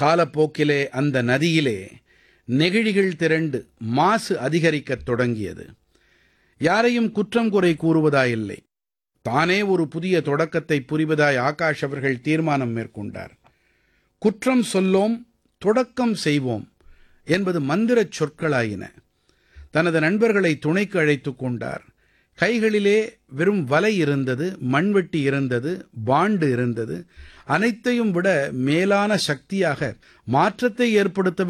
காலப்போக்கிலே அந்த நதியிலே நெகிழிகள் திரண்டு மாசு அதிகரிக்கத் தொடங்கியது யாரையும் குற்றம் குறை கூறுவதாயில்லை தானே ஒரு புதிய தொடக்கத்தைப் புரிவதாய் ஆகாஷ் அவர்கள் தீர்மானம் மேற்கொண்டார் குற்றம் சொல்லோம் தொடக்கம் செய்வோம் என்பது மந்திரச் சொற்களாயின தனது நண்பர்களை துணைக்கு அழைத்துக் கொண்டார் கைகளிலே வெறும் வலை இருந்தது மண்வெட்டி இருந்தது பாண்டு இருந்தது அனைத்தையும் விட மேலான சக்தியாக மாற்றத்தை ஏற்படுத்த